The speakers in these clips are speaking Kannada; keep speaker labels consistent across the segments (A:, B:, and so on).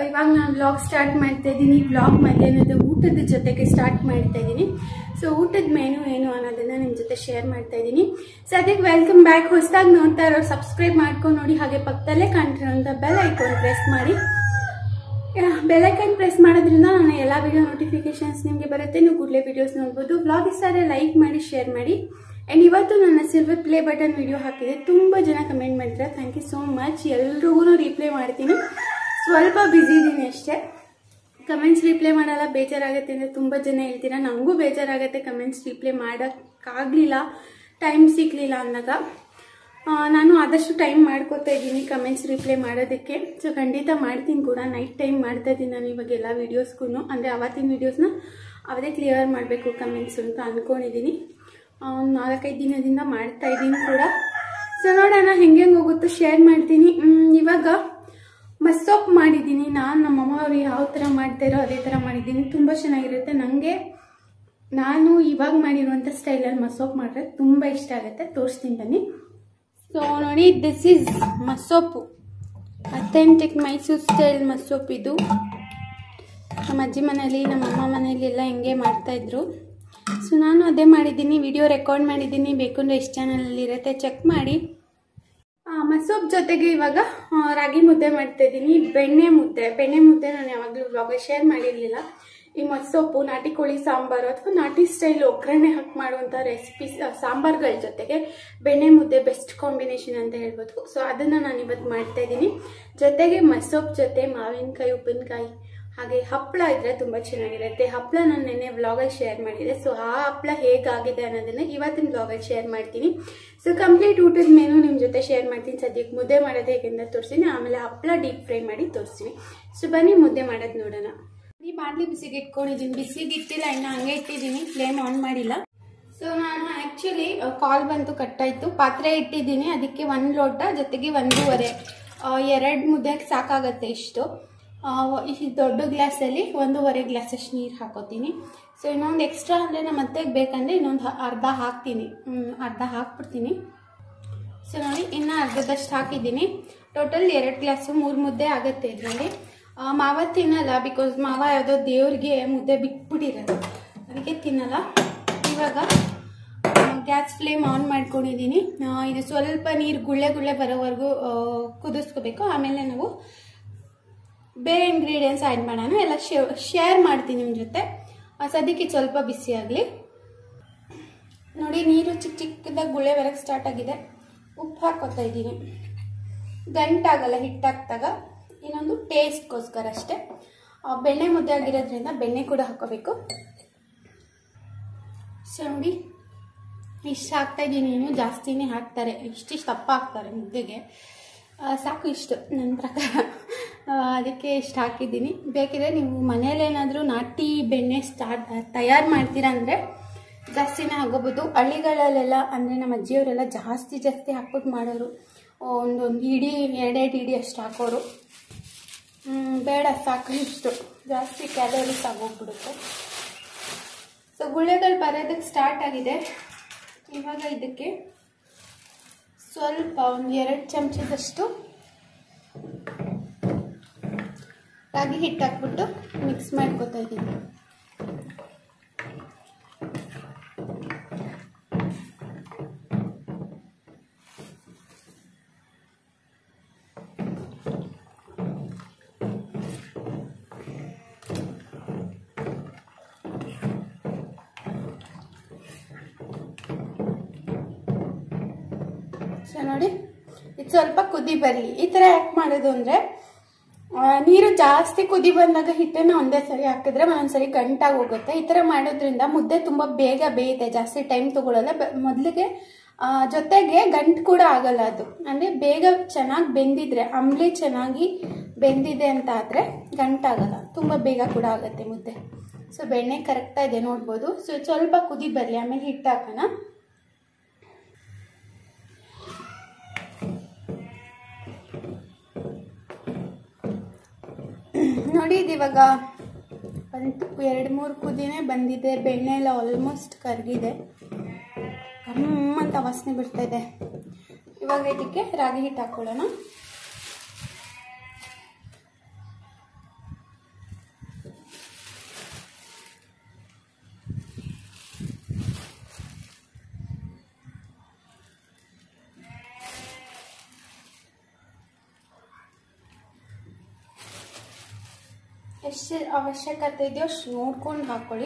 A: ಇವಾಗ ನಾನು ವ್ಲಾಗ್ ಸ್ಟಾರ್ಟ್ ಮಾಡ್ತಾ ಇದ್ದೀನಿ ವ್ಲಾಗ್ ಮಧ್ಯಾಹ್ನದ ಊಟದ ಜೊತೆಗೆ ಸ್ಟಾರ್ಟ್ ಮಾಡ್ತಾ ಇದ್ದೀನಿ ಸೊ ಊಟದ ಮೆನು ಏನು ಅನ್ನೋದನ್ನ ನಿಮ್ಮ ಜೊತೆ ಶೇರ್ ಮಾಡ್ತಾ ಇದ್ದೀನಿ ಸೊ ಅದಕ್ಕೆ ವೆಲ್ಕಮ್ ಬ್ಯಾಕ್ ಹೊಸದಾಗಿ ನೋಡ್ತಾ ಇರೋರು ಸಬ್ಸ್ಕ್ರೈಬ್ ಮಾಡ್ಕೊಂಡು ನೋಡಿ ಹಾಗೆ ಪಕ್ಕದಲ್ಲೇ ಕಾಣ್ತಿರೋಂಥ ಬೆಲ್ ಐಕಾನ್ ಪ್ರೆಸ್ ಮಾಡಿ ಬೆಲ್ಲೈಕನ್ ಪ್ರೆಸ್ ಮಾಡೋದ್ರಿಂದ ನನ್ನ ಎಲ್ಲ ವಿಡಿಯೋ ನೋಟಿಫಿಕೇಶನ್ಸ್ ನಿಮಗೆ ಬರುತ್ತೆ ನೀವು ಕೂಡಲೇ ವಿಡಿಯೋಸ್ ನೋಡ್ಬೋದು ಬ್ಲಾಗ್ ಇಷ್ಟ ಆದರೆ ಲೈಕ್ ಮಾಡಿ ಶೇರ್ ಮಾಡಿ ಆ್ಯಂಡ್ ಇವತ್ತು ನನ್ನ ಸಿಲ್ವರ್ ಪ್ಲೇ ಬಟನ್ ವಿಡಿಯೋ ಹಾಕಿದೆ ತುಂಬ ಜನ ಕಮೆಂಟ್ ಮಾಡಿದ್ರೆ ಥ್ಯಾಂಕ್ ಯು ಸೋ ಮಚ್ ಎಲ್ರಿಗೂ ರಿಪ್ಲೈ ಮಾಡ್ತೀನಿ ಸ್ವಲ್ಪ ಬ್ಯುಸಿ ಇದ್ದೀನಿ ಅಷ್ಟೇ ಕಮೆಂಟ್ಸ್ ರಿಪ್ಲೈ ಮಾಡಲ್ಲ ಬೇಜಾರಾಗುತ್ತೆ ಅಂದರೆ ತುಂಬ ಜನ ಹೇಳ್ತೀರಾ ನನಗೂ ಬೇಜಾರಾಗುತ್ತೆ ಕಮೆಂಟ್ಸ್ ರಿಪ್ಲೈ ಮಾಡೋಕ್ಕಾಗಲಿಲ್ಲ ಟೈಮ್ ಸಿಗಲಿಲ್ಲ ಅಂದಾಗ ಆ, ನಾನು ಆದಷ್ಟು ಟೈಮ್ ಮಾಡ್ಕೋತಾ ಇದ್ದೀನಿ ಕಮೆಂಟ್ಸ್ ರಿಪ್ಲೈ ಮಾಡೋದಕ್ಕೆ ಸೊ ಖಂಡಿತ ಮಾಡ್ತೀನಿ ಕೂಡ ನೈಟ್ ಟೈಮ್ ಮಾಡ್ತಾ ಇದ್ದೀನಿ ನಾನು ಇವಾಗ ಎಲ್ಲ ವೀಡಿಯೋಸ್ಗೂ ಅಂದರೆ ಅವತ್ತಿನ ವೀಡಿಯೋಸ್ನ ಅವತ್ತೇ ಕ್ಲಿಯರ್ ಮಾಡಬೇಕು ಕಮೆಂಟ್ಸ್ ಅಂತ ಅಂದ್ಕೊಂಡಿದ್ದೀನಿ ಒಂದು ನಾಲ್ಕೈದು ದಿನದಿಂದ ಮಾಡ್ತಾ ಇದ್ದೀನಿ ಕೂಡ ಸೊ ನೋಡೋಣ ಹೆಂಗೆ ಹೋಗುತ್ತೋ ಶೇರ್ ಮಾಡ್ತೀನಿ ಮ್, ಇವಾಗ ಮಸ್ಸೊಪ್ಪು ಮಾಡಿದ್ದೀನಿ ನಾನು ನಮ್ಮಮ್ಮ ಅವ್ರು ಯಾವ ಥರ ಮಾಡ್ತಾರೋ ಅದೇ ಥರ ಮಾಡಿದ್ದೀನಿ ತುಂಬ ಚೆನ್ನಾಗಿರುತ್ತೆ ನನಗೆ ನಾನು ಇವಾಗ ಮಾಡಿರುವಂಥ ಸ್ಟೈಲಲ್ಲಿ ಮಸೊಪ್ಪು ಮಾಡಿದ್ರೆ ತುಂಬ ಇಷ್ಟ ಆಗುತ್ತೆ ತೋರಿಸ್ತೀನಿ ಬನ್ನಿ ಸೊ ನೋಡಿ this is massoppu authentic Mysuru style massoppu ಇದು ನಮ್ಮ ಅಜ್ಜಿ ಮನೇಲಿ ನಮ್ಮ ಅಮ್ಮ ಮನೇಲಿ ಎಲ್ಲ ಹಿಂಗೆ ಮಾಡ್ತಾಯಿದ್ರು ಸೊ ನಾನು ಅದೇ ಮಾಡಿದ್ದೀನಿ ವಿಡಿಯೋ ರೆಕಾರ್ಡ್ ಮಾಡಿದ್ದೀನಿ ಬೇಕಂದ್ರೆ ಎಷ್ಟು ಚಾನಲಲ್ಲಿ ಇರುತ್ತೆ ಚೆಕ್ ಮಾಡಿ ಮಸೊಪ್ಪು ಜೊತೆಗೆ ಇವಾಗ ಆ, ರಾಗಿ ಮುದ್ದೆ ಮಾಡ್ತಾ ಇದ್ದೀನಿ ಬೆಣ್ಣೆ ಮುದ್ದೆ ಬೆಣ್ಣೆ ಮುದ್ದೆ ನಾನು ಯಾವಾಗಲೂ ಬ್ಲಾಗ ಶೇರ್ ಮಾಡಿರಲಿಲ್ಲ ಈ ಮಸೊಪ್ಪು ನಾಟಿ ಕೋಳಿ ಸಾಂಬಾರು ಅಥವಾ ನಾಟಿ ಸ್ಟೈಲ್ ಒಗ್ಗರಣೆ ಹಾಕಿ ಮಾಡುವಂಥ ರೆಸಿಪಿ ಸಾಂಬಾರ್ಗಳ ಜೊತೆಗೆ ಬೆಣ್ಣೆ ಮುದ್ದೆ ಬೆಸ್ಟ್ ಕಾಂಬಿನೇಷನ್ ಅಂತ ಹೇಳ್ಬೋದು ಸೊ ಅದನ್ನು ನಾನು ಇವತ್ತು ಮಾಡ್ತಾ ಇದ್ದೀನಿ ಜೊತೆಗೆ ಮಸೊಪ್ಪು ಜೊತೆ ಮಾವಿನಕಾಯಿ ಉಪ್ಪಿನಕಾಯಿ ಹಾಗೆ ಹಪ್ಪಳ ಇದ್ರೆ ತುಂಬ ಚೆನ್ನಾಗಿರುತ್ತೆ ಹಪ್ಪಳ ನಾನು ನೆನ್ನೆ ವ್ಲಾಗಲ್ಲಿ ಶೇರ್ ಮಾಡಿದೆ ಸೊ ಆ ಹಪ್ಪಳ ಹೇಗಾಗಿದೆ ಅನ್ನೋದನ್ನ ಇವತ್ತಿನ ವ್ಲಾಗಲ್ಲಿ ಶೇರ್ ಮಾಡ್ತೀನಿ ಸೊ ಕಂಪ್ಲೀಟ್ ಊಟದ ಮೆನು ನಿಮ್ಮ ಜೊತೆ ಶೇರ್ ಮಾಡ್ತೀನಿ ಸದ್ಯಕ್ಕೆ ಮುದ್ದೆ ಮಾಡೋದು ಹೇಗೆಂದ ತೋರಿಸ್ತೀನಿ ಆಮೇಲೆ ಹಪ್ಪಳ ಡೀಪ್ ಫ್ರೈ ಮಾಡಿ ತೋರಿಸ್ತೀನಿ ಸೊ ಬನ್ನಿ ಮುದ್ದೆ ಮಾಡೋದು ನೋಡೋಣ ಈ ಬಾಣಲಿ ಬಿಸಿಗೆ ಇಟ್ಕೊಂಡಿದ್ದೀನಿ ಬಿಸಿಗೆ ಇಟ್ಟಿಲ್ಲ ಇನ್ನು ಹಂಗೆ ಇಟ್ಟಿದ್ದೀನಿ ಫ್ಲೇಮ್ ಆನ್ ಮಾಡಿಲ್ಲ ಸೊ ನಾನು ಆ್ಯಕ್ಚುಲಿ ಕಾಲ್ ಬಂತು ಕಟ್ಟಾಯಿತು ಪಾತ್ರೆ ಇಟ್ಟಿದ್ದೀನಿ ಅದಕ್ಕೆ ಒಂದು ಲೋಟ ಜೊತೆಗೆ ಒಂದೂವರೆ ಎರಡು ಮುದ್ದೆಗೆ ಸಾಕಾಗತ್ತೆ ಇಷ್ಟು ಆ, ಈ ದೊಡ್ಡ ಗ್ಲಾಸಲ್ಲಿ ಒಂದೂವರೆ ಗ್ಲಾಸಷ್ಟು ನೀರು ಹಾಕೋತೀನಿ ಸೊ ಇನ್ನೊಂದು ಎಕ್ಸ್ಟ್ರಾ ಅಂದರೆ ನಮ್ಮ ಅತ್ತೆಗೆ ಬೇಕಂದರೆ ಇನ್ನೊಂದು ಅರ್ಧ ಹಾಕ್ತೀನಿ ಹ್ಮ್, ಅರ್ಧ ಹಾಕ್ಬಿಡ್ತೀನಿ ಸೊ ನೋಡಿ ಇನ್ನೂ ಅರ್ಧದಷ್ಟು ಹಾಕಿದ್ದೀನಿ ಟೋಟಲ್ ಎರಡು ಗ್ಲಾಸು ಮೂರು ಮುದ್ದೆ ಆಗುತ್ತೆ ಇದರಲ್ಲಿ ಮಾವ ತಿನ್ನಲ್ಲ ಬಿಕಾಸ್ ಮಾವ ಯಾವುದೋ ದೇವ್ರಿಗೆ ಮುದ್ದೆ ಬಿಟ್ಬಿಟ್ಟಿರೋದು ಅದಕ್ಕೆ ತಿನ್ನಲ್ಲ ಇವಾಗ ಗ್ಯಾಸ್ ಫ್ಲೇಮ್ ಆನ್ ಮಾಡ್ಕೊಂಡಿದ್ದೀನಿ ಆ, ಇದು ಸ್ವಲ್ಪ ನೀರು ಗುಳ್ಳೆ ಗುಳ್ಳೆ ಬರೋವರೆಗೂ ಆ, ಕುದಿಸ್ಕೋಬೇಕು ಆಮೇಲೆ ನಾವು ಬೇರೆ ಇಂಗ್ರೀಡಿಯೆಂಟ್ಸ್ ಆ್ಯಡ್ ಮಾಡೋಣ ಎಲ್ಲ ಶೇರ್ ಮಾಡ್ತೀನಿ ನಿಮ್ಮ ಜೊತೆ ಆ, ಸದ್ಯಕ್ಕೆ ಇದು ಸ್ವಲ್ಪ ಬಿಸಿ ಆಗಲಿ ನೋಡಿ ನೀರು ಚಿಕ್ಕ ಚಿಕ್ಕದಾಗಿ ಗುಳ್ಳೆ ಬರೋಕ್ಕೆ ಸ್ಟಾರ್ಟ್ ಆಗಿದೆ ಉಪ್ಪು ಹಾಕೋತಾ ಇದ್ದೀನಿ ಗಂಟಾಗಲ್ಲ ಹಿಟ್ಟಾಕ್ದಾಗ ಇನ್ನೊಂದು ಟೇಸ್ಟ್ಗೋಸ್ಕರ ಅಷ್ಟೇ ಆ, ಬೆಣ್ಣೆ ಮುದ್ದೆ ಆಗಿರೋದ್ರಿಂದ ಬೆಣ್ಣೆ ಕೂಡ ಹಾಕೋಬೇಕು ಸೊ ನೋಡಿ ಇಷ್ಟು ಹಾಕ್ತಾ ಇದ್ದೀನಿ ಇನ್ನು ಜಾಸ್ತಿನೇ ಹಾಕ್ತಾರೆ ಇಷ್ಟಿಷ್ಟು ದಪ್ಪ ಹಾಕ್ತಾರೆ ಮುದ್ದೆಗೆ ಆ, ಸಾಕು ಇಷ್ಟು ನನ್ನ ಪ್ರಕಾರ ಆ, ಅದಕ್ಕೆ ಇಷ್ಟು ಹಾಕಿದ್ದೀನಿ ಬೇಕಿದ್ರೆ ನೀವು ಮನೇಲೇನಾದರೂ ನಾಟಿ ಬೆಣ್ಣೆ ಸ್ಟಾರ್ಟ್ ತಯಾರು ಮಾಡ್ತೀರಾ ಅಂದರೆ ಜಾಸ್ತಿನೇ ಆಗೋಬೋದು ಹಳ್ಳಿಗಳಲ್ಲೆಲ್ಲ ಅಂದರೆ ನಮ್ಮ ಅಜ್ಜಿಯವರೆಲ್ಲ ಜಾಸ್ತಿ ಜಾಸ್ತಿ ಹಾಕ್ಬಿಟ್ಟು ಮಾಡೋರು ಒಂದೊಂದು ಇಡೀ ಎರಡೆರಡು ಇಡೀ ಅಷ್ಟು ಹಾಕೋರು ಹ್ಮ್, ಬೇಡ ಸಾಕು ಇಷ್ಟು ಜಾಸ್ತಿ ಕ್ಯಾಲೋರೀಸ್ ಆಗೋಗ್ಬಿಡುತ್ತೆ ಸೊ ಗುಳ್ಳೆಗಳು ಬರೋದಕ್ಕೆ ಸ್ಟಾರ್ಟ್ ಆಗಿದೆ ಇವಾಗ ಇದಕ್ಕೆ ಸ್ವಲ್ಪ ಒಂದು ಎರಡು ಚಮಚದಷ್ಟು ರಾಗಿ ಹಿಟ್ಟು ಹಾಕ್ಬಿಟ್ಟು ಮಿಕ್ಸ್ ಮಾಡ್ಕೊತಾ ಇದ್ದೀನಿ ಸೊ ನೋಡಿ ಇದು ಸ್ವಲ್ಪ ಕುದಿ ಬರಲಿ ಈ ಥರ ಯಾಕೆ ಮಾಡೋದು ಅಂದರೆ ನೀರು ಜಾಸ್ತಿ ಕುದಿ ಬಂದಾಗ ಹಿಟ್ಟನ್ನು ಒಂದೇ ಸರಿ ಹಾಕಿದ್ರೆ ಒಂದೊಂದ್ಸರಿ ಗಂಟಾಗಿ ಹೋಗುತ್ತೆ ಈ ಥರ ಮಾಡೋದ್ರಿಂದ ಮುದ್ದೆ ತುಂಬ ಬೇಗ ಬೇಯುತ್ತೆ ಜಾಸ್ತಿ ಟೈಮ್ ತಗೊಳ್ಳಲ್ಲ ಬ- ಮೊದಲಿಗೆ ಆ, ಜೊತೆಗೆ ಗಂಟು ಕೂಡ ಆಗಲ್ಲ ಅದು ಅಂದರೆ ಬೇಗ ಚೆನ್ನಾಗಿ ಬೆಂದಿದ್ರೆ ಅಂಬ್ಲಿ ಚೆನ್ನಾಗಿ ಬೆಂದಿದೆ ಅಂತ ಆದರೆ ಗಂಟಾಗಲ್ಲ ತುಂಬ ಬೇಗ ಕೂಡ ಆಗುತ್ತೆ ಮುದ್ದೆ ಸೊ ಬೆಣ್ಣೆ ಕರೆಕ್ಟಾಗಿ ಇದೆ ನೋಡ್ಬೋದು ಸೊ ಸ್ವಲ್ಪ ಕುದಿ ಬರಲಿ ಆಮೇಲೆ ಹಿಟ್ಟು ಹಾಕೋಣ ನೋಡಿ ಇದು ಇವಾಗ ಒಂದು ಎರಡು ಮೂರು ಕುದಿನೇ ಬಂದಿದೆ ಬೆಣ್ಣೆ ಎಲ್ಲ ಆಲ್ಮೋಸ್ಟ್ ಕರಗಿದೆ ಅಂತ ವಾಸನೆ ಬಿಡ್ತಾ ಇದೆ ಇವಾಗ ಇದಕ್ಕೆ ರಾಗಿ ಹಿಟ್ಟು ಹಾಕೊಳ್ಳೋಣ ಎಷ್ಟು ಅವಶ್ಯಕತೆ ಇದೆಯೋ ಅಷ್ಟು ನೋಡ್ಕೊಂಡು ಹಾಕ್ಕೊಳ್ಳಿ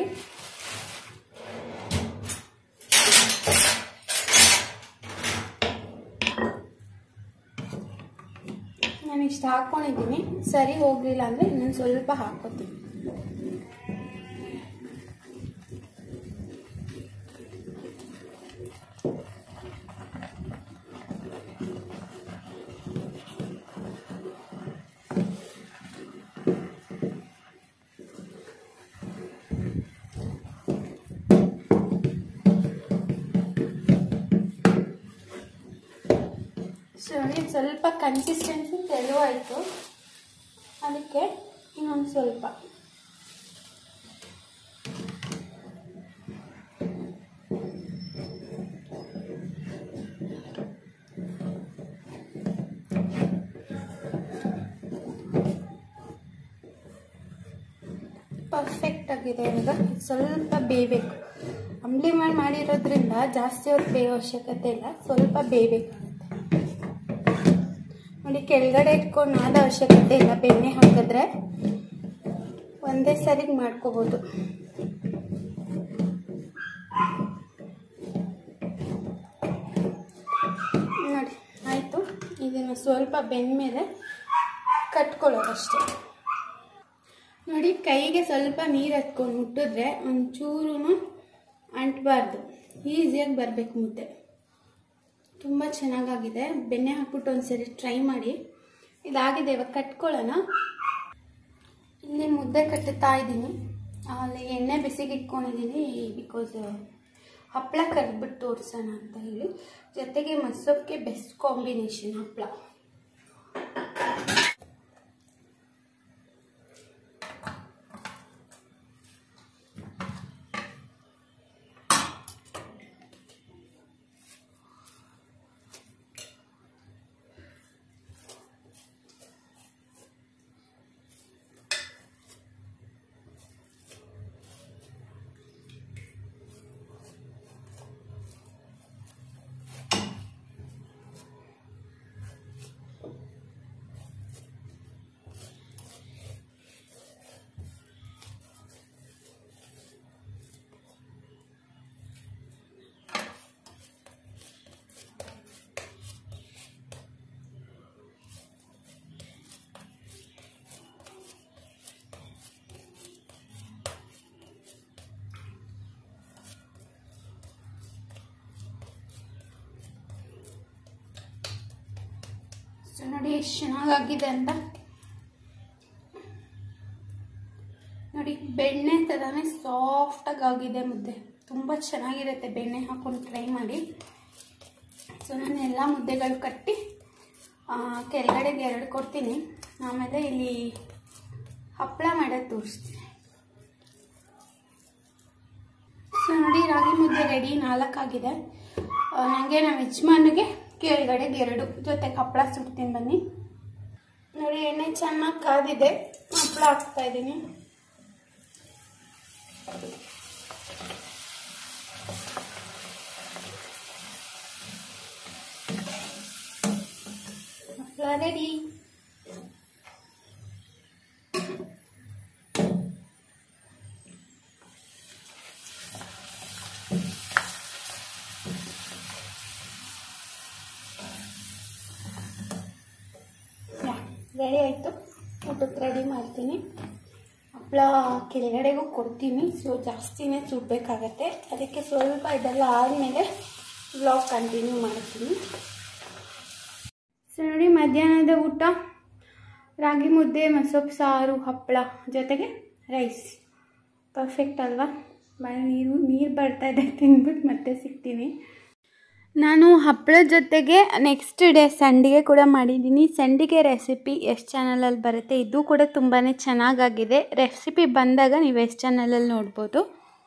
A: ನಾನು ಇಷ್ಟು ಹಾಕ್ಕೊಂಡಿದ್ದೀನಿ ಸರಿ ಹೋಗಲಿಲ್ಲ ಅಂದರೆ ಇನ್ನೊಂದು ಸ್ವಲ್ಪ ಹಾಕ್ಕೊತೀನಿ ಸೊ ನೋಡಿ ಸ್ವಲ್ಪ ಕನ್ಸಿಸ್ಟೆನ್ಸಿ ತೆಳುವಾಯಿತು ಅದಕ್ಕೆ ಇನ್ನೊಂದು ಸ್ವಲ್ಪ ಪರ್ಫೆಕ್ಟ್ ಆಗಿದೆ ಇವಾಗ ಸ್ವಲ್ಪ ಬೇಯಬೇಕು ಅಂಬ್ಲಿ ಮಾಡಿ ಮಾಡಿರೋದ್ರಿಂದ ಜಾಸ್ತಿ ಹೊತ್ತು ಬೇಯೋ ಅವಶ್ಯಕತೆ ಇಲ್ಲ ಸ್ವಲ್ಪ ಬೇಯಬೇಕಾಗುತ್ತೆ ನೋಡಿ ಕೆಳಗಡೆ ಇಟ್ಕೊಂಡು ನಾದ ಅವಶ್ಯಕತೆ ಇಲ್ಲ ಬೆಣ್ಣೆ ಹಾಕಿದ್ರೆ ಒಂದೇ ಸರಿಗೆ ಮಾಡ್ಕೋಬೋದು ನೋಡಿ ಆಯಿತು ಇದನ್ನು ಸ್ವಲ್ಪ ಬೆಂದ್ಮೇಲೆ ಕಟ್ಕೊಳ್ಳೋದಷ್ಟೇ ನೋಡಿ ಕೈಗೆ ಸ್ವಲ್ಪ ನೀರು ಹತ್ಕೊಂಡು ಮುಟ್ಟಿದ್ರೆ ಒಂಚೂರು ಅಂಟಬಾರ್ದು ಈಸಿಯಾಗಿ ಬರಬೇಕು ಮುದ್ದೆ ತುಂಬ ಚೆನ್ನಾಗಾಗಿದೆ ಬೆಣ್ಣೆ ಹಾಕ್ಬಿಟ್ಟು ಒಂದ್ಸರಿ ಟ್ರೈ ಮಾಡಿ ಇದಾಗಿದೆ ಇವಾಗ ಕಟ್ಕೊಳ್ಳೋಣ ಇಲ್ಲಿ ಮುದ್ದೆ ಕಟ್ಟುತ್ತಾ ಇದ್ದೀನಿ ಅಲ್ಲಿ ಎಣ್ಣೆ ಬಿಸಿಗೆ ಇಟ್ಕೊಂಡಿದ್ದೀನಿ ಬಿಕಾಸ್ ಹಪ್ಪಳ ಕರ್ಬಿಟ್ಟು ತೋರಿಸೋಣ ಅಂತ ಹೇಳಿ ಜೊತೆಗೆ ಮಸೊಪ್ಪಿಗೆ ಬೆಸ್ಟ್ ಕಾಂಬಿನೇಷನ್ ಹಪ್ಪಳ ಸೊ ನೋಡಿ ಎಷ್ಟು ಚೆನ್ನಾಗಾಗಿದೆ ಅಂತ ನೋಡಿ ಬೆಣ್ಣೆ ಥರನೇ ಸಾಫ್ಟಾಗಿ ಆಗಿದೆ ಮುದ್ದೆ ತುಂಬ ಚೆನ್ನಾಗಿರುತ್ತೆ ಬೆಣ್ಣೆ ಹಾಕೊಂಡು ಟ್ರೈ ಮಾಡಿ ಸೊ ನಾನು ಎಲ್ಲ ಮುದ್ದೆಗಳು ಕಟ್ಟಿ ಆ, ಕೆಳಗಡೆಗೆ ಎರಡು ಕೊಡ್ತೀನಿ ಆಮೇಲೆ ಇಲ್ಲಿ ಹಪ್ಪಳ ಮಾಡೋದು ತೋರಿಸ್ತೀನಿ ಸೊ ನೋಡಿ ರಾಗಿ ಮುದ್ದೆ ರೆಡಿ ನಾಲ್ಕಾಗಿದೆ ನನಗೆ ನಮ್ಮ ಯಜಮಾನಿಗೆ ಕೆಳಗಡೆಗೆ ಎರಡು ಜೊತೆಗೆ ಹಪ್ಪಳ ಸುಡ್ತೀನಿ ಬನ್ನಿ ನೋಡಿ ಎಣ್ಣೆ ಚೆನ್ನಾಗಿ ಕಾದಿದೆ ಹಪ್ಪಳ ಹಾಕ್ತಾ ಇದ್ದೀನಿ ಹಪ್ಪಳ ರೆಡಿ ರೆಡಿ ಆಯಿತು ಊಟಕ್ಕೆ ರೆಡಿ ಮಾಡ್ತೀನಿ ಹಪ್ಪಳ ಕೆಳಗಡೆಗೂ ಕೊಡ್ತೀನಿ ಸೊ ಜಾಸ್ತಿನೇ ಸುಡಬೇಕಾಗತ್ತೆ ಅದಕ್ಕೆ ಸ್ವಲ್ಪ ಇದೆಲ್ಲ ಆದಮೇಲೆ ವ್ಲಾಗ್ ಕಂಟಿನ್ಯೂ ಮಾಡ್ತೀನಿ ಸೊ ನೋಡಿ ಮಧ್ಯಾಹ್ನದ ಊಟ ರಾಗಿ ಮುದ್ದೆ ಮಸೊಪ್ಪು ಸಾರು ಹಪ್ಪಳ ಜೊತೆಗೆ ರೈಸ್ ಪರ್ಫೆಕ್ಟ್ ಅಲ್ವಾ ಬಾಯಿ ನೀರು ನೀರು ಬರ್ತಾ ಇದೆ ತಿಂದ್ಬಿಟ್ಟು ಮತ್ತೆ ಸಿಗ್ತೀನಿ ನಾನು ಹಪ್ಪಳದ ಜೊತೆಗೆ ನೆಕ್ಸ್ಟ್ ಡೇ ಸಂಡಿಗೆ ಕೂಡ ಮಾಡಿದ್ದೀನಿ ಸಂಡಿಗೆ ರೆಸಿಪಿ ಎಷ್ಟು ಚಾನಲಲ್ಲಿ ಬರುತ್ತೆ ಇದು ಕೂಡ ತುಂಬಾ ಚೆನ್ನಾಗಾಗಿದೆ ರೆಸಿಪಿ ಬಂದಾಗ ನೀವು ಎಷ್ಟು ಚಾನಲಲ್ಲಿ ನೋಡ್ಬೋದು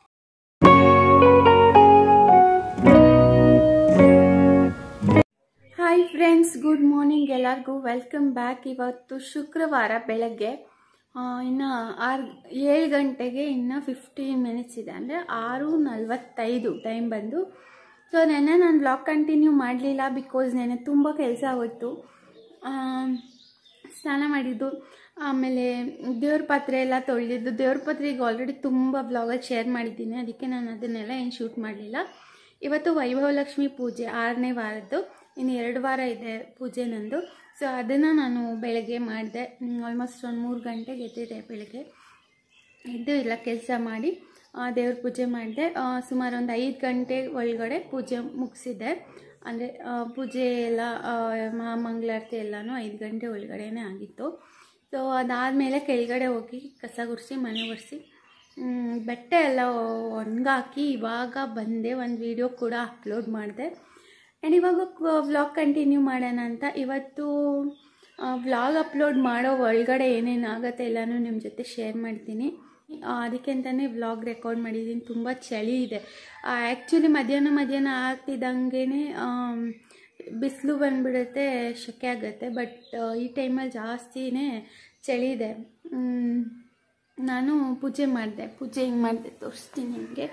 A: ಹಾಯ್ ಫ್ರೆಂಡ್ಸ್ ಗುಡ್ ಮಾರ್ನಿಂಗ್ ಎಲ್ಲರಿಗೂ ವೆಲ್ಕಮ್ ಬ್ಯಾಕ್ ಇವತ್ತು ಶುಕ್ರವಾರ ಬೆಳಗ್ಗೆ ಆ, ಇನ್ನು ಆರು ಏಳು ಗಂಟೆಗೆ ಇನ್ನು ಫಿಫ್ಟೀನ್ ಮಿನಿಟ್ಸ್ ಇದೆ ಅಂದರೆ ಆರು ನಲ್ವತ್ತೈದು ಟೈಮ್ ಬಂದು ಸೊ ನೆನ್ನೆ ನಾನು ಬ್ಲಾಗ್ ಕಂಟಿನ್ಯೂ ಮಾಡಲಿಲ್ಲ ಬಿಕಾಸ್ ನೆನ್ನೆ ತುಂಬ ಕೆಲಸ ಆಗೋಯ್ತು ಆಮ್, ಸ್ನಾನ ಮಾಡಿದ್ದು ಆಮೇಲೆ ದೇವ್ರ ಪಾತ್ರೆ ಎಲ್ಲ ತೊಳೆದಿದ್ದು ದೇವ್ರ ಪಾತ್ರೆ ಈಗ ಆಲ್ರೆಡಿ ತುಂಬ ಬ್ಲಾಗಲ್ಲಿ ಶೇರ್ ಮಾಡಿದ್ದೀನಿ ಅದಕ್ಕೆ ನಾನು ಅದನ್ನೆಲ್ಲ ಏನು ಶೂಟ್ ಮಾಡಲಿಲ್ಲ ಇವತ್ತು ವೈಭವಲಕ್ಷ್ಮಿ ಪೂಜೆ ಆರನೇ ವಾರದ್ದು ಇನ್ನು ಎರಡು ವಾರ ಇದೆ ಪೂಜೆ ನಂದು ಸೊ ಅದನ್ನು ನಾನು ಬೆಳಗ್ಗೆ ಮಾಡಿದೆ ಆಲ್ಮೋಸ್ಟ್ ಒಂದು ಮೂರು ಗಂಟೆಗೆ ಎದ್ದಿದೆ ಬೆಳಗ್ಗೆ ಎದ್ದು ಎಲ್ಲ ಕೆಲಸ ಮಾಡಿ ಆ, ದೇವ್ರ ಪೂಜೆ ಮಾಡಿದೆ ಸುಮಾರು ಒಂದು ಐದು ಗಂಟೆ ಒಳಗಡೆ ಪೂಜೆ ಮುಗಿಸಿದ್ದೆ ಅಂದರೆ ಪೂಜೆ ಎಲ್ಲ ಆ, ಮಹಾ ಮಂಗಳಾರತಿ ಎಲ್ಲನೂ ಐದು ಗಂಟೆ ಒಳಗಡೆನೇ ಆಗಿತ್ತು ಸೊ ಅದಾದಮೇಲೆ ಕೆಳಗಡೆ ಹೋಗಿ ಕಸ ಗುಡಿಸಿ ಮನೆ ಒರೆಸಿ ಬಟ್ಟೆ ಎಲ್ಲ ಒಣಗಾಕಿ ಇವಾಗ ಬಂದೆ ಒಂದು ವಿಡಿಯೋ ಕೂಡ ಅಪ್ಲೋಡ್ ಮಾಡಿದೆ ಆ್ಯಂಡ್ ಇವಾಗ ವ್ಲಾಗ್ ಕಂಟಿನ್ಯೂ ಮಾಡೋಣ ಅಂತ ಇವತ್ತು ವ್ಲಾಗ್ ಅಪ್ಲೋಡ್ ಮಾಡೋ ಒಳಗಡೆ ಏನೇನು ಆಗುತ್ತೆ ಎಲ್ಲನೂ ನಿಮ್ಮ ಜೊತೆ ಶೇರ್ ಮಾಡ್ತೀನಿ ಆ, ಅದಕ್ಕೆ ಅಂತಲೇ ವ್ಲಾಗ್ ರೆಕಾರ್ಡ್ ಮಾಡಿದ್ದೀನಿ ತುಂಬ ಚಳಿ ಇದೆ ಆ್ಯಕ್ಚುಲಿ ಮಧ್ಯಾಹ್ನ ಮಧ್ಯಾಹ್ನ ಆಗ್ತಿದ್ದಂಗೆ ಬಿಸಿಲು ಬಂದುಬಿಡುತ್ತೆ ಶೆಕೆ ಆಗುತ್ತೆ ಬಟ್ ಈ ಟೈಮಲ್ಲಿ ಜಾಸ್ತಿನೇ ಚಳಿ ಇದೆ ಮ್, ನಾನು ಪೂಜೆ ಮಾಡಿದೆ ಪೂಜೆ ಹಿಂಗೆ ಮಾಡಿದೆ ತೋರಿಸ್ತೀನಿ ನಿಮಗೆ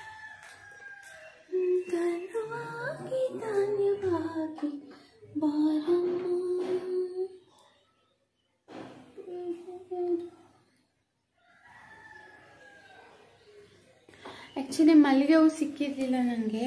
A: ಧನವಾಗಿ ಧಾನ್ಯವಾಗಿ ಬಾರಮ್ಮ ಆ್ಯಕ್ಚುಲಿ ಮಲ್ಲಿಗೆ ಹೂ ಸಿಕ್ಕಿರಲಿಲ್ಲ ನನಗೆ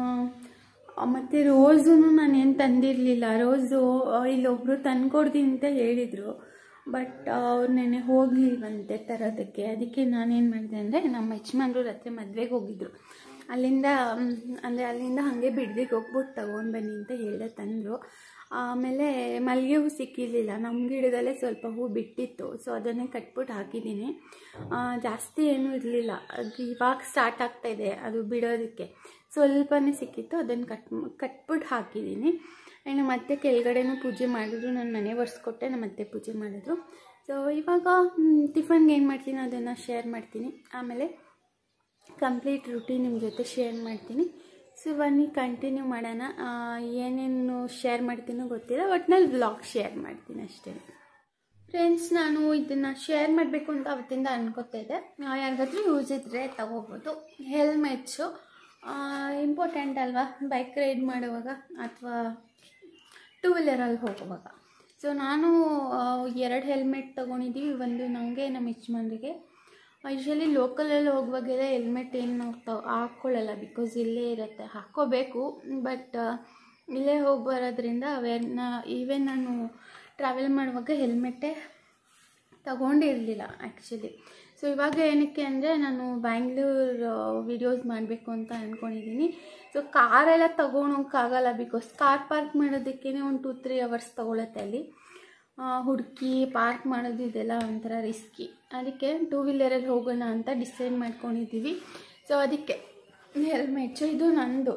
A: ಮತ್ತು ರೋಸೂ ನಾನೇನು ತಂದಿರಲಿಲ್ಲ ರೋಸು ಇಲ್ಲೊಬ್ಬರು ತಂದ್ಕೊಡ್ತೀನಿ ಅಂತ ಹೇಳಿದರು ಬಟ್ ಅವ್ರು ನೆನೆ ಹೋಗಲಿಲ್ವಂತೆ ತರೋದಕ್ಕೆ ಅದಕ್ಕೆ ನಾನೇನು ಮಾಡಿದೆ ಅಂದರೆ ನಮ್ಮ ಯಜಮಾನ್ರು ರಾತ್ರಿ ಮದುವೆಗೆ ಹೋಗಿದ್ರು ಅಲ್ಲಿಂದ ಅಂದರೆ ಅಲ್ಲಿಂದ ಹಾಗೆ ಬಿಡ್ದಿಗೆ ಹೋಗ್ಬಿಟ್ಟು ತಗೊಂಡು ಬನ್ನಿ ಅಂತ ಹೇಳಿದೆ ತಂದರು ಆಮೇಲೆ ಮಲ್ಲಿಗೆ ಹೂ ಸಿಕ್ಕಿರಲಿಲ್ಲ ನಮ್ಮ ಗಿಡದಲ್ಲೇ ಸ್ವಲ್ಪ ಹೂ ಬಿಟ್ಟಿತ್ತು ಸೊ ಅದನ್ನೇ ಕಟ್ಬಿಟ್ಟು ಹಾಕಿದ್ದೀನಿ ಆ, ಜಾಸ್ತಿ ಏನೂ ಇರಲಿಲ್ಲ ಅದು ಇವಾಗ ಸ್ಟಾರ್ಟ್ ಆಗ್ತಾಯಿದೆ ಅದು ಬಿಡೋದಕ್ಕೆ ಸ್ವಲ್ಪನೇ ಸಿಕ್ಕಿತ್ತು ಅದನ್ನು ಕಟ್ ಕಟ್ಬಿಟ್ಟು ಹಾಕಿದ್ದೀನಿ ಆ್ಯಂಡ್ ಮತ್ತೆ ಕೆಳಗಡೆನೂ ಪೂಜೆ ಮಾಡಿದ್ರು ನಾನು ಮನೆ ಒರೆಸ್ಕೊಟ್ಟೆ ನಮ್ಮ ಮತ್ತೆ ಪೂಜೆ ಮಾಡಿದ್ರು ಸೊ ಇವಾಗ ಟಿಫನ್ಗೆ ಏನು ಮಾಡ್ತೀನಿ ಅದನ್ನು ಶೇರ್ ಮಾಡ್ತೀನಿ ಆಮೇಲೆ ಕಂಪ್ಲೀಟ್ ರುಟೀನ್ ನಿಮ್ಮ ಜೊತೆ ಶೇರ್ ಮಾಡ್ತೀನಿ ಸೊ ಬನ್ನಿ ಕಂಟಿನ್ಯೂ ಮಾಡೋಣ ಆ, ಏನೇನು ಶೇರ್ ಮಾಡ್ತೀನೋ ಗೊತ್ತಿಲ್ಲ ಒಟ್ನಲ್ಲಿ ವ್ಲಾಗ್ ಶೇರ್ ಮಾಡ್ತೀನಿ ಅಷ್ಟೇ ಫ್ರೆಂಡ್ಸ್ ನಾನು ಇದನ್ನು ಶೇರ್ ಮಾಡಬೇಕು ಅಂತ ಅವತ್ತಿಂದ ಅನ್ಕೋತಾ ಇದ್ದೆ ಆ, ಯಾರಿಗಾದ್ರೂ ಯೂಸ್ ಇದ್ದರೆ ತಗೋಬೋದು ಹೆಲ್ಮೆಟ್ಸು ಇಂಪಾರ್ಟೆಂಟ್ ಅಲ್ವಾ ಬೈಕ್ ರೈಡ್ ಮಾಡುವಾಗ ಅಥವಾ ಟೂ ವೀಲರಲ್ಲಿ ಹೋಗುವಾಗ ಸೊ ನಾನು ಎರಡು ಹೆಲ್ಮೆಟ್ ತೊಗೊಂಡಿದ್ದೀವಿ ಒಂದು ನನಗೆ ನಮ್ಮ ಯಜಮಾನ್ರಿಗೆ ಯೂಶ್ವಲಿ ಲೋಕಲಲ್ಲಿ ಹೋಗುವಾಗೆಲ್ಲ ಹೆಲ್ಮೆಟ್ ಏನು ನಾವು ತ ಹಾಕ್ಕೊಳ್ಳಲ್ಲ ಬಿಕಾಸ್ ಇಲ್ಲೇ ಇರುತ್ತೆ ಹಾಕ್ಕೋಬೇಕು ಬಟ್ ಇಲ್ಲೇ ಹೋಗಿ ಬರೋದ್ರಿಂದ ಅವೇನ ಈವನ್ ನಾನು ಟ್ರಾವೆಲ್ ಮಾಡುವಾಗ ಹೆಲ್ಮೆಟ್ಟೇ ತಗೊಂಡಿರಲಿಲ್ಲ ಆ್ಯಕ್ಚುಲಿ ಸೊ ಇವಾಗ ಏನಕ್ಕೆ ಅಂದರೆ ನಾನು ಬ್ಯಾಂಗ್ಳೂರು ವಿಡಿಯೋಸ್ ಮಾಡಬೇಕು ಅಂತ ಅಂದ್ಕೊಂಡಿದ್ದೀನಿ ಸೊ ಕಾರೆಲ್ಲ ತೊಗೊಳೋಕ್ಕಾಗಲ್ಲ ಬಿಕಾಸ್ ಕಾರ್ ಪಾರ್ಕ್ ಮಾಡೋದಕ್ಕೇ ಒಂದು ಟೂ ತ್ರೀ ಅವರ್ಸ್ ತೊಗೊಳತ್ತೆ ಅಲ್ಲಿ ಹುಡುಕಿ ಪಾರ್ಕ್ ಮಾಡೋದು ಇದೆಲ್ಲ ಒಂಥರ ರಿಸ್ಕಿ ಅದಕ್ಕೆ ಟೂ ವೀಲರಲ್ಲಿ ಹೋಗೋಣ ಅಂತ ಡಿಸೈಡ್ ಮಾಡ್ಕೊಂಡಿದ್ದೀವಿ ಸೊ ಅದಕ್ಕೆ ಹೆಲ್ಮೆಟ್ಸು ಇದು ನಂದು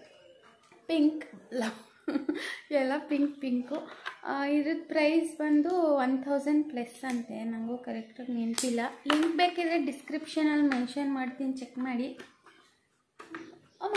A: ಪಿಂಕ್ ಎಲ್ಲ ಪಿಂಕ್ ಪಿಂಕು ಇದ್ರ ಪ್ರೈಸ್ ಬಂದು ಒನ್ ಥೌಸಂಡ್ ಪ್ಲಸ್ ಅಂತೆ ನನಗೂ ಕರೆಕ್ಟಾಗಿ ನೆನಪಿಲ್ಲ ಲಿಂಕ್ ಬೇಕಿದ್ರೆ ಡಿಸ್ಕ್ರಿಪ್ಷನಲ್ಲಿ ಮೆನ್ಷನ್ ಮಾಡ್ತೀನಿ ಚೆಕ್ ಮಾಡಿ ಅಮ್ಮ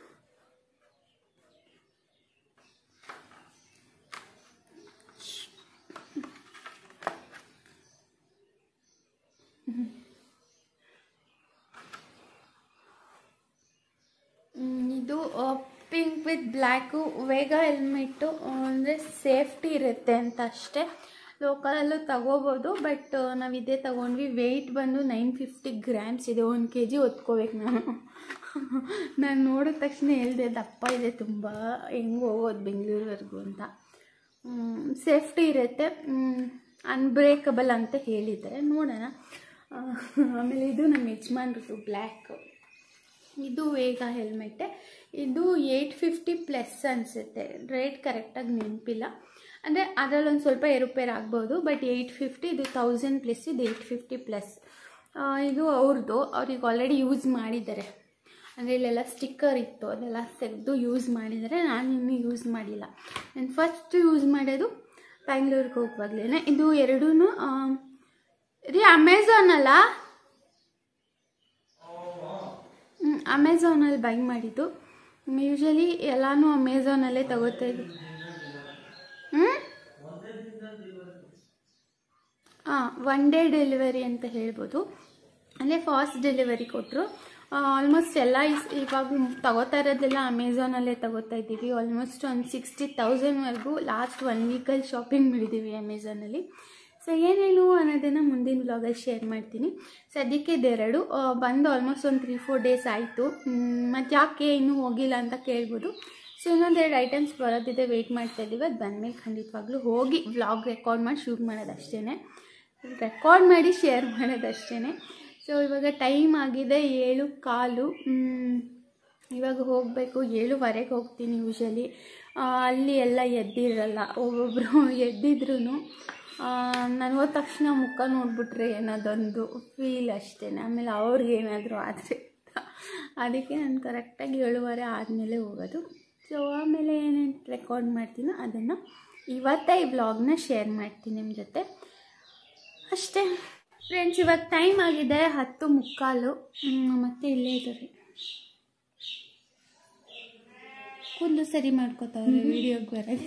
A: ಮ್, ಇದು pink with black Vega helmet ಅಂದರೆ ಸೇಫ್ಟಿ ಇರುತ್ತೆ ಅಂತ ಅಷ್ಟೇ ಲೋಕಲಲ್ಲೂ ತಗೋಬೋದು ಬಟ್ ನಾವು ಇದೇ ತಗೊಂಡ್ವಿ ವೆಯ್ಟ್ ಬಂದು ನೈನ್ ಫಿಫ್ಟಿ ಗ್ರಾಮ್ಸ್ ಇದೆ ಒಂದು ಕೆ ಜಿ ಹೊತ್ಕೋಬೇಕು ನಾನು ನಾನು ನೋಡಿದ ತಕ್ಷಣ ಹೇಳಿದೆ ದಪ್ಪ ಇದೆ ತುಂಬ ಹೆಂಗೆ ಹೋಗೋದು ಬೆಂಗಳೂರುವರೆಗೂ ಅಂತ ಸೇಫ್ಟಿ ಇರುತ್ತೆ ಅನ್ಬ್ರೇಕಬಲ್ ಅಂತ ಹೇಳಿದ್ದಾರೆ ನೋಡೋಣ ಆ, ಆಮೇಲೆ ಇದು ನಮ್ಮ ಯಜಮಾನ್ರದ್ದು ಬ್ಲ್ಯಾಕು ಇದು ವೇಗ ಹೆಲ್ಮೆಟ್ಟೆ ಇದು ಏಯ್ಟ್ ಫಿಫ್ಟಿ ಪ್ಲಸ್ ಅನಿಸುತ್ತೆ ರೇಟ್ ಕರೆಕ್ಟಾಗಿ ನೆನಪಿಲ್ಲ ಅಂದರೆ ಅದರಲ್ಲಿ ಒಂದು ಸ್ವಲ್ಪ ಏರುಪೇರು ಆಗ್ಬೋದು ಬಟ್ ಏಯ್ಟ್ ಫಿಫ್ಟಿ ಇದು ತೌಸಂಡ್ ಪ್ಲಸ್ ಇದು ಏಯ್ಟ್ ಫಿಫ್ಟಿ ಪ್ಲಸ್ ಇದು ಅವ್ರದ್ದು ಅವ್ರಿಗೆ ಆಲ್ರೆಡಿ ಯೂಸ್ ಮಾಡಿದ್ದಾರೆ ಅಂದರೆ ಇಲ್ಲೆಲ್ಲ ಸ್ಟಿಕ್ಕರ್ ಇತ್ತು ಅದೆಲ್ಲ ತೆಗೆದು ಯೂಸ್ ಮಾಡಿದರೆ ನಾನು ಇನ್ನೂ ಯೂಸ್ ಮಾಡಿಲ್ಲ ನಾನು ಫಸ್ಟ್ ಯೂಸ್ ಮಾಡೋದು ಬ್ಯಾಂಗ್ಳೂರಿಗೆ ಹೋಗುವಾಗಲೇ ಇದು ಎರಡೂ ರೀ ಅಮೆಝಾನ್ ಅಲ್ಲ ಅಮೆಝಾನಲ್ಲಿ ಬೈ ಮಾಡಿದ್ದು ಯೂಶಲಿ ಎಲ್ಲನೂ ಅಮೆಝಾನಲ್ಲೇ ತಗೋತಾ ಇದ್ವಿ ಹ್ಞೂ ಹಾಂ ಒನ್ ಡೇ ಡೆಲಿವರಿ ಅಂತ ಹೇಳ್ಬೋದು ಅಂದರೆ ಫಾಸ್ಟ್ ಡೆಲಿವರಿ ಕೊಟ್ಟರು ಆಲ್ಮೋಸ್ಟ್ ಎಲ್ಲ ಇಸ್- ಇವಾಗ ತಗೋತಾ ಇರೋದೆಲ್ಲ ಅಮೆಝಾನಲ್ಲೇ ತಗೋತಾ ಇದ್ದೀವಿ ಆಲ್ಮೋಸ್ಟ್ ಒಂದು ಸಿಕ್ಸ್ಟಿ ತೌಸಂಡ್ವರೆಗೂ ಲಾಸ್ಟ್ ಒನ್ ವೀಕಲ್ಲಿ ಶಾಪಿಂಗ್ ಮಾಡಿದ್ದೀವಿ ಅಮೆಝಾನಲ್ಲಿ ಸೊ ಏನೇನು ಅನ್ನೋದನ್ನು ಮುಂದಿನ ಬ್ಲಾಗಲ್ಲಿ ಶೇರ್ ಮಾಡ್ತೀನಿ ಸದ್ಯಕ್ಕೆ ಇದೆರಡು ಆ, ಬಂದು ಆಲ್ಮೋಸ್ಟ್ ಒಂದು ತ್ರೀ ಫೋರ್ ಡೇಸ್ ಆಯಿತು ಮತ್ತು ಯಾಕೆ ಇನ್ನೂ ಹೋಗಿಲ್ಲ ಅಂತ ಕೇಳ್ಬೋದು ಸೊ ಇನ್ನೊಂದೆರಡು ಐಟಮ್ಸ್ ಬರೋದಿದೆ ವೆಯ್ಟ್ ಮಾಡ್ತಾ ಇದ್ದೀವಿ ಅದು ಬಂದಮೇಲೆ ಖಂಡಿತವಾಗ್ಲೂ ಹೋಗಿ ವ್ಲಾಗ್ ರೆಕಾರ್ಡ್ ಮಾಡಿ ಶೂಟ್ ಮಾಡೋದಷ್ಟೇ ರೆಕಾರ್ಡ್ ಮಾಡಿ ಶೇರ್ ಮಾಡೋದಷ್ಟೇ ಸೊ ಇವಾಗ ಟೈಮ್ ಆಗಿದೆ ಏಳು ಕಾಲು ಮ್, ಇವಾಗ ಹೋಗಬೇಕು ಏಳುವರೆಗೆ ಹೋಗ್ತೀನಿ ಯೂಶಲಿ ಅಲ್ಲಿ ಎಲ್ಲ ಎದ್ದಿರಲ್ಲ ಒಬ್ಬೊಬ್ಬರು ಎದ್ದಿದ್ರು ನಾನು ಹೋದ ತಕ್ಷಣ ಮುಖ ನೋಡ್ಬಿಟ್ರೆ ಏನದೊಂದು ಫೀಲ್ ಅಷ್ಟೇ ಆಮೇಲೆ ಅವ್ರಿಗೆ ಏನಾದರೂ ಆದರೆ ಅದಕ್ಕೆ ನಾನು ಕರೆಕ್ಟಾಗಿ ಏಳುವರೆ ಆದಮೇಲೆ ಹೋಗೋದು ಸೊ ಆಮೇಲೆ ಏನೇನು ರೆಕಾರ್ಡ್ ಮಾಡ್ತೀನೋ ಅದನ್ನು ಇವತ್ತೇ ಈ ವ್ಲಾಗ್ನ ಶೇರ್ ಮಾಡ್ತೀನಿ ನಿಮ್ಮ ಜೊತೆ ಅಷ್ಟೇ ಫ್ರೆಂಡ್ಸ್ ಇವಾಗ ಟೈಮ್ ಆಗಿದೆ ಹತ್ತು ಮುಕ್ಕಾಲು ಹ್ಮ್, ಮತ್ತೆ ಇಲ್ಲೇ ಇದ್ದಾರೆ ಕೂದಲು ಸರಿ ಮಾಡ್ಕೋತಾವ್ರೆ ವಿಡಿಯೋಗೆ ಬರೋದು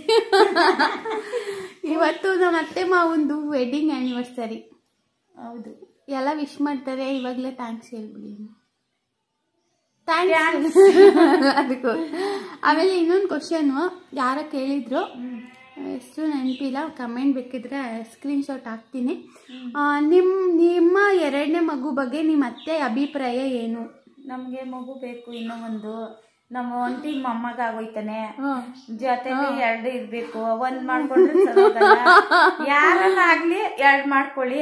A: ಇವತ್ತು ನಮ್ಮ ಅತ್ತೆ ಮಾವಂದು ವೆಡ್ಡಿಂಗ್ ಆ್ಯನಿವರ್ಸರಿ
B: ಹೌದು
A: ಎಲ್ಲ ವಿಶ್ ಮಾಡ್ತಾರೆ ಇವಾಗಲೇ ಥ್ಯಾಂಕ್ಸ್ ಹೇಳ್ಬಿಡಿ ಥ್ಯಾಂಕ್ಸ್ ಅದಕ್ಕೂ ಆಮೇಲೆ ಇನ್ನೊಂದು ಕ್ವಶನು ಯಾರ ಕೇಳಿದ್ರು ಹೆಸರು ನೆನಪಿಲ್ಲ ಕಮೆಂಟ್ ಬೇಕಿದ್ರೆ ಸ್ಕ್ರೀನ್ಶಾಟ್ ಹಾಕ್ತೀನಿ ಆ, ನಿಮ್ ನಿಮ್ಮ ಎರಡನೇ ಮಗು ಬಗ್ಗೆ ನಿಮ್ಮ ಅತ್ತೆ ಅಭಿಪ್ರಾಯ ಏನು
B: ನಮ್ಗೆ ಮಗು ಬೇಕು ಇನ್ನೂ ಒಂದು ನಮ್ಮ ಒಂಟಿ ಮೊಮ್ಮಗ ಆಗೋಯ್ತಾನೆ ಜೊತೆಲಿ ಎರಡು ಇರ್ಬೇಕು ಒಂದ್ ಮಾಡ್ಕೊಂಡ್ರೆ ಸರೋಗಲ್ಲ ಯಾರನ್ನ ಆಗ್ಲಿ ಎರಡ್ ಮಾಡ್ಕೊಳ್ಳಿ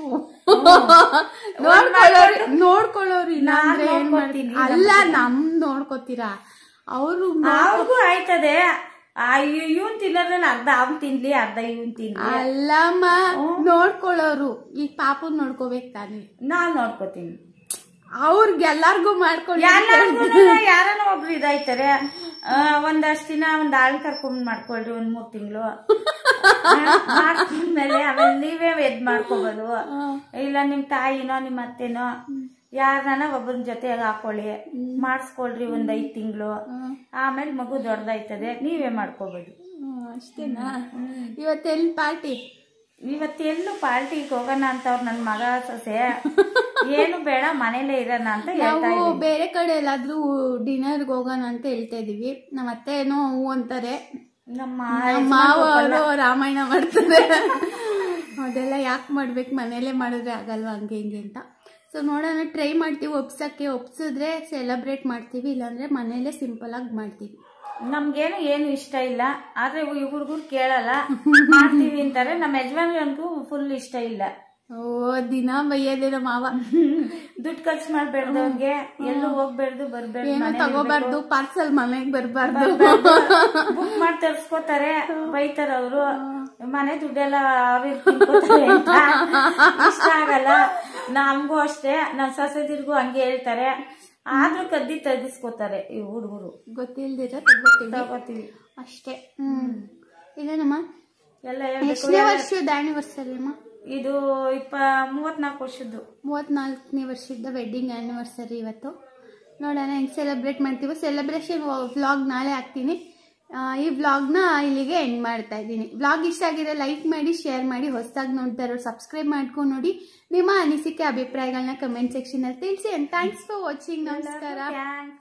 A: ನೋಡ್ಕೊಳ್ಳೋರು ನೋಡ್ಕೊಳ್ಳೋರು ಇಲ್ಲ
B: ನಾನ್
A: ಅಂದ್ರೆ ಏನ್
B: ನೋಡ್ಕೊತೀನಿ,
A: ಮಾಡ್ತೀನಿ ಅಲ್ಲ ನಮ್ ನೋಡ್ಕೋತೀರಾ ಅವರು
B: ಅವ್ರಿಗೂ ಆಯ್ತದೆ ಆ ಇವನ್ ತಿನ್ನೋದ್ರಲ್ಲಿ ಅರ್ಧ ಅವ್ನ್ ತಿನ್ಲಿ ಅರ್ಧ ಇವನ್ ತಿನ್ಲಿ
A: ಅಲ್ಲಮ್ಮ ನೋಡ್ಕೊಳ್ಳೋರು ಈಗ ಪಾಪನ್ ನೋಡ್ಕೋಬೇಕು ತಾನೆ
B: ನಾವ್ ನೋಡ್ಕೋತೀನಿ
A: ಅವ್ರಿಗೆ ಎಲ್ಲಾರ್ಗು ಮಾಡ್ಕೊಳ್ಳಿ
B: ಎಲ್ಲಾರ್ಗು ಯಾರನ್ನ ಒಬ್ರು ಇದಾಯ್ತಾರೆ ಆ, ಒಂದಷ್ಟ್ ದಿನ ಒಂದ್ ಆಳ್ ಕರ್ಕೊಂಡ್ ಮಾಡ್ಕೊಳ್ರಿ ಒಂದ್ ಮೂರ್ ತಿಂಗಳು ಮಾಡ್ತಿದ್ಮೇಲೆ ಆಮೇಲೆ ನೀವೇ ಎದ್ ಮಾಡ್ಕೋಬೋದು ಇಲ್ಲ ನಿಮ್ ತಾಯಿನೋ ನಿಮ್ ಅತ್ತೆನೋ ಯಾರನ್ನ ಒಬ್ಬನ ಜೊತೆಗೆ ಹಾಕೊಳ್ಳಿ ಮಾಡಿಸ್ಕೊಳ್ರಿ ಒಂದ್ ಐದ್ ತಿಂಗಳು ಆಮೇಲೆ ಮಗು ದೊಡ್ಡದಾಯ್ತದೆ ನೀವೇ ಮಾಡ್ಕೋಬೋದು
A: ಹ್ಮ್, ಅಷ್ಟೇನಾ ಇವತ್ತೆಲ್ಲಿ ಪಾರ್ಟಿ
B: ಇವತ್ತು ಎಲ್ಲೂ ಪಾರ್ಟಿಗೆ ಹೋಗೋಣ ಅಂತವ್ರು ನನ್ ಮಗ ಸೊಸೆ ಏನು ಬೇಡ ಮನೇಲೇ ಇರೋಣ ಅಂತ ಹೇಳ್ತಾ
A: ನಾವು
B: ಇದ್ದೀನಿ
A: ಬೇರೆ ಕಡೆ ಎಲ್ಲಾದ್ರೂ ಡಿನ್ನರ್ಗೆ ಹೋಗೋಣ ಅಂತ ಹೇಳ್ತಾ ಇದೀವಿ ನಮ್ಮ ಅತ್ತೆ ಏನೋ ಹೂ ಅಂತಾರೆ
B: ನಮ್ಮ
A: ನಮ್ಮ ಮಾವ ಅವರು ರಾಮಾಯಣ ಮಾಡ್ತಾರೆ ಅದೆಲ್ಲ ಯಾಕೆ ಮಾಡ್ಬೇಕು ಮನೇಲೆ ಮಾಡಿದ್ರೆ ಆಗಲ್ವಾ ಹಂಗೆ ಹಿಂಗೆ ಅಂತ ಸೊ ನೋಡೋಣ ಟ್ರೈ ಮಾಡ್ತೀವಿ ಒಪ್ಸಕ್ಕೆ ಒಪ್ಸಿದ್ರೆ ಸೆಲೆಬ್ರೇಟ್ ಮಾಡ್ತೀವಿ ಇಲ್ಲಾಂದ್ರೆ ಮನೇಲೆ ಸಿಂಪಲ್ ಆಗಿ ಮಾಡ್ತೀವಿ
B: ನಮ್ಗೇನು ಏನು ಇಷ್ಟ ಇಲ್ಲ ಆದ್ರೆ ಈ ಹುಡುಗರು ಕೇಳಲ್ಲ ಮಾಡ್ತೀವಿ ಅಂತಾರೆ ನಮ್ಮ ಯಜಮಾನ್ಗಂತೂ ಫುಲ್ ಇಷ್ಟ ಇಲ್ಲ
A: ಓ ದಿನ ಬೈಯೋದೇ ನಮ್ಮ ಮಾವ
B: ದುಡ್ಡು ಖರ್ಚು ಮಾಡ್ಬೇಡ್ದವ್ರಿಗೆ ಎಲ್ಲೂ ಹೋಗ್ಬೇಡ್ದು ಬರ್ಬೇಡ್ದು
A: ಏನು ತಗೋಬಾರ್ದು ಪಾರ್ಸಲ್ ಮನೆಗೆ ಬರಬಾರ್ದು
B: ಬುಕ್ ಮಾಡಿ ತರ್ಸ್ಕೊತಾರೆ ಬೈತಾರ ಅವರು ಮನೆ ದುಡ್ಡೆಲ್ಲ ಅವ್ರಿಗೆ ತಿನ್ಕೋತಾರೆ ಅಂತ. ಇಷ್ಟ ಆಗಲ್ಲ ನಮ್ಗೂ ಅಷ್ಟೇ ನನ್ನ ಸೊಸೆದಿರ್ಗೂ ಹಂಗೆ ಹೇಳ್ತಾರೆ ಆದ್ರೂ ಕದ್ದಿ ತೆಗಿಸ್ಕೊತಾರೆ ಈ ಹುಡುಗರು
A: ಗೊತ್ತಿಲ್ದಿರ ತಗೋತೀವಿ
B: ತಗೋತೀವಿ
A: ಅಷ್ಟೇ ಹ್ಮ್ ಇದೇನಮ್ಮ
B: ಎಲ್ಲ ಹೇಳ್ಬೇಕು
A: ಎಷ್ಟನೇ ವರ್ಷದ ಆನಿವರ್ಸರಿ ಅಮ್ಮ
B: ಇದು ಇಪ್ಪ ಮೂವತ್ನಾಲ್ಕು ವರ್ಷದ್ದು
A: ಮೂವತ್ನಾಲ್ಕನೇ ವರ್ಷದ ವೆಡ್ಡಿಂಗ್ ಆ್ಯನಿವರ್ಸರಿ ಇವತ್ತು ನೋಡೋಣ ಹೆಂಗೆ ಸೆಲೆಬ್ರೇಟ್ ಮಾಡ್ತೀವೋ ಸೆಲೆಬ್ರೇಷನ್ ವ್ಲಾಗ್ ನಾಳೆ ಹಾಕ್ತೀನಿ ಆ, ಈ ವ್ಲಾಗ್ನ ಇಲ್ಲಿಗೆ ಎಂಡ್ ಮಾಡ್ತಾ ಇದ್ದೀನಿ ವ್ಲಾಗ್ ಇಷ್ಟ ಆಗಿದೆ ಲೈಕ್ ಮಾಡಿ ಶೇರ್ ಮಾಡಿ ಹೊಸದಾಗಿ ನೋಡ್ತಾ ಇರೋರು ಸಬ್ಸ್ಕ್ರೈಬ್ ಮಾಡ್ಕೊಂಡು ನೋಡಿ ನಿಮ್ಮ ಅನಿಸಿಕೆ ಅಭಿಪ್ರಾಯಗಳನ್ನ ಕಮೆಂಟ್ ಸೆಕ್ಷನಲ್ಲಿ ತಿಳಿಸಿ ಆ್ಯಂಡ್ ಥ್ಯಾಂಕ್ಸ್ ಫಾರ್ ವಾಚಿಂಗ್ ನಮಸ್ಕಾರ
B: ಥ್ಯಾಂಕ್ಸ್